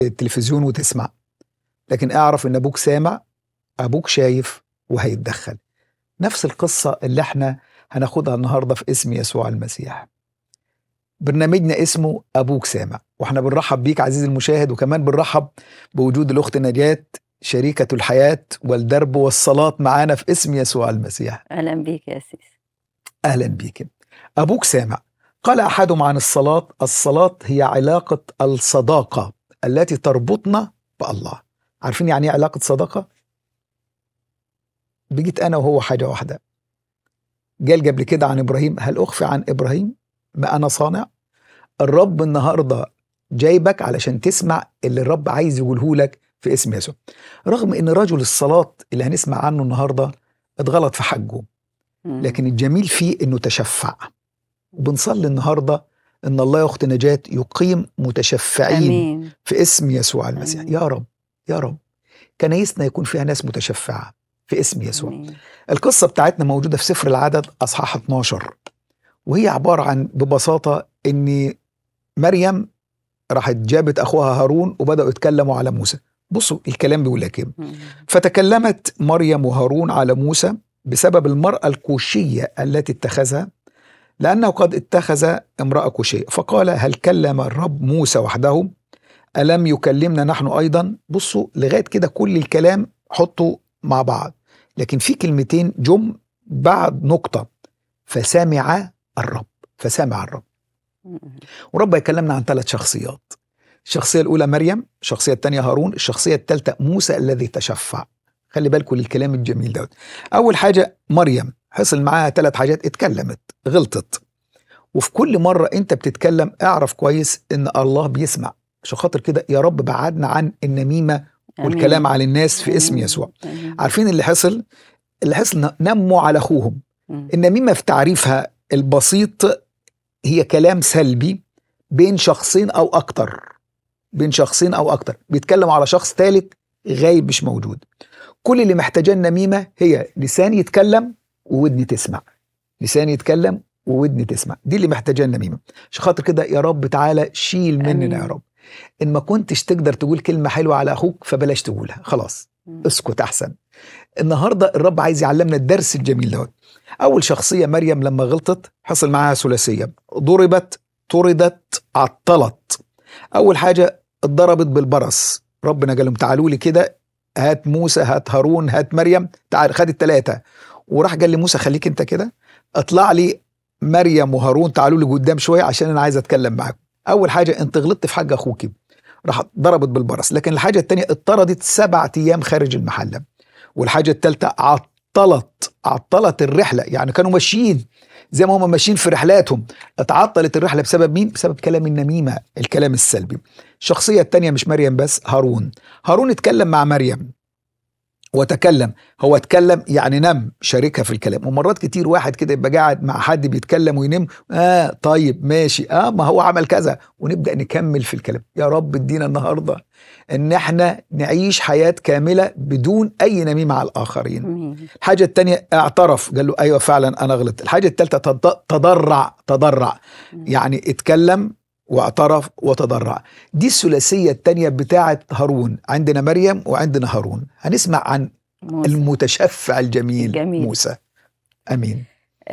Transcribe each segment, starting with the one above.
التلفزيون وتسمع لكن اعرف ان ابوك سامع ابوك شايف وهيتدخل نفس القصة اللي احنا هناخدها النهاردة في اسم يسوع المسيح برنامجنا اسمه أبوك سامع واحنا بنرحب بيك عزيزي المشاهد وكمان بنرحب بوجود الأخت نجاة شريكة الحياة والدرب والصلاة معانا في اسم يسوع المسيح اهلا بيك يا سيس أهلا بيك أبوك سامع قال أحدهم عن الصلاة الصلاة هي علاقة الصداقة التي تربطنا بالله عارفين يعني ايه علاقة صداقة؟ بقيت أنا وهو حاجة واحدة قال قبل كده عن إبراهيم هل أخفي عن إبراهيم ما أنا صانع الرب النهاردة جايبك علشان تسمع اللي الرب عايز يقوله لك في اسم يسوع رغم ان رجل الصلاة اللي هنسمع عنه النهاردة اتغلط في حجه مم. لكن الجميل فيه انه تشفع وبنصلي النهارده ان الله يا اخت نجاة يقيم متشفعين امين في اسم يسوع المسيح آمين. يا رب يا رب كنايسنا يكون فيها ناس متشفعه في اسم يسوع آمين. القصه بتاعتنا موجوده في سفر العدد اصحاح 12 وهي عباره عن ببساطه ان مريم راحت جابت اخوها هارون وبداوا يتكلموا على موسى بصوا الكلام بيقول لك ايه مم. فتكلمت مريم وهارون على موسى بسبب المرأة الكوشية التي اتخذها لأنه قد اتخذ امرأة كوشية فقال هل كلم الرب موسى وحده ألم يكلمنا نحن أيضا بصوا لغاية كده كل الكلام حطوا مع بعض لكن في كلمتين جم بعد نقطة فسمع الرب فسمع الرب مم. ورب يكلمنا عن ثلاث شخصيات الشخصية الأولى مريم الشخصية الثانية هارون الشخصية الثالثة موسى الذي تشفع خلي بالكم الكلام الجميل دوت أول حاجة مريم حصل معاها ثلاث حاجات اتكلمت غلطت وفي كل مرة أنت بتتكلم اعرف كويس إن الله بيسمع عشان خاطر كده يا رب بعدنا عن النميمة والكلام آمين. على الناس في اسم آمين. يسوع آمين. عارفين اللي حصل اللي حصل نموا على أخوهم مم. النميمة في تعريفها البسيط هي كلام سلبي بين شخصين أو أكتر بين شخصين أو أكتر بيتكلموا على شخص ثالث غايب مش موجود كل اللي محتاجاه النميمة هي لسان يتكلم وودني تسمع لسان يتكلم وودني تسمع دي اللي محتاجاه النميمة عشان خاطر كده يا رب تعالى شيل مننا آمين. يا رب إن ما كنتش تقدر تقول كلمة حلوة على أخوك فبلاش تقولها خلاص مم. اسكت احسن النهارده الرب عايز يعلمنا الدرس الجميل دوت اول شخصيه مريم لما غلطت حصل معاها ثلاثيه ضربت طردت عطلت اول حاجه اتضربت بالبرص ربنا قال لهم تعالوا لي كده هات موسى هات هارون هات مريم تعال خد الثلاثه وراح قال لموسى خليك انت كده اطلع لي مريم وهارون تعالوا لي قدام شويه عشان انا عايز اتكلم معاكم اول حاجه انت غلطت في حق اخوك راح ضربت بالبرص لكن الحاجه الثانيه اطردت سبعة ايام خارج المحله والحاجه الثالثه عطلت عطلت الرحله يعني كانوا ماشيين زي ما هم ماشيين في رحلاتهم اتعطلت الرحله بسبب مين بسبب كلام النميمه الكلام السلبي الشخصيه الثانيه مش مريم بس هارون هارون اتكلم مع مريم وتكلم هو اتكلم يعني نم شاركها في الكلام ومرات كتير واحد كده يبقى قاعد مع حد بيتكلم وينم اه طيب ماشي اه ما هو عمل كذا ونبدا نكمل في الكلام يا رب ادينا النهارده ان احنا نعيش حياه كامله بدون اي نميمه على الاخرين آمين. الحاجة التانية اعترف قال له أيوة فعلا أنا غلطت الحاجة التالتة تض- تضرع تضرع مم. يعني اتكلم واعترف وتضرع دي الثلاثية التانية بتاعة هارون عندنا مريم وعندنا هارون هنسمع عن موسى. المتشفع الجميل جميل. موسى أمين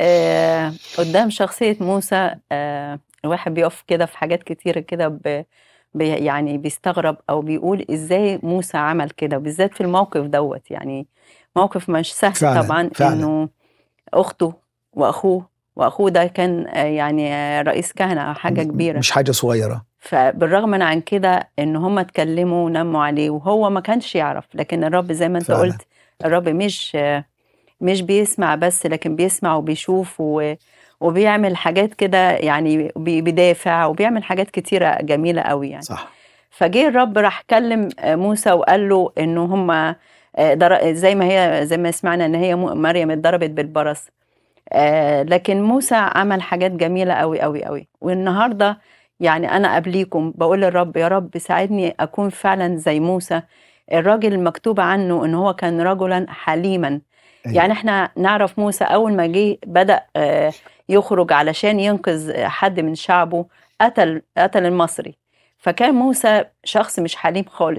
آه قدام شخصية موسى آه الواحد بيقف كده في حاجات كتيرة كده ب بي يعني بيستغرب أو بيقول إزاي موسى عمل كده بالذات في الموقف دوت يعني موقف مش سهل فعلا، طبعا فعلا. إنه أخته وأخوه وأخوه ده كان آه يعني آه رئيس كهنة أو حاجة كبيرة مش حاجة صغيرة فبالرغم من عن كده ان هم اتكلموا ونموا عليه وهو ما كانش يعرف لكن الرب زي ما انت فعلا. قلت الرب مش مش بيسمع بس لكن بيسمع وبيشوف و وبيعمل حاجات كده يعني بي- بيدافع وبيعمل حاجات كتيرة جميلة قوي يعني صح فجه الرب راح كلم موسى وقال له انه هم زي ما هي زي ما سمعنا ان هي م- مريم اتضربت بالبرص آه، لكن موسى عمل حاجات جميلة قوي قوي قوي والنهاردة يعني أنا قبليكم بقول للرب يا رب ساعدني أكون فعلا زي موسى الراجل المكتوب عنه إن هو كان رجلا حليما أيوة. يعني احنا نعرف موسى أول ما جه بدأ آه، يخرج علشان ينقذ حد من شعبه قتل قتل المصري فكان موسى شخص مش حليم خالص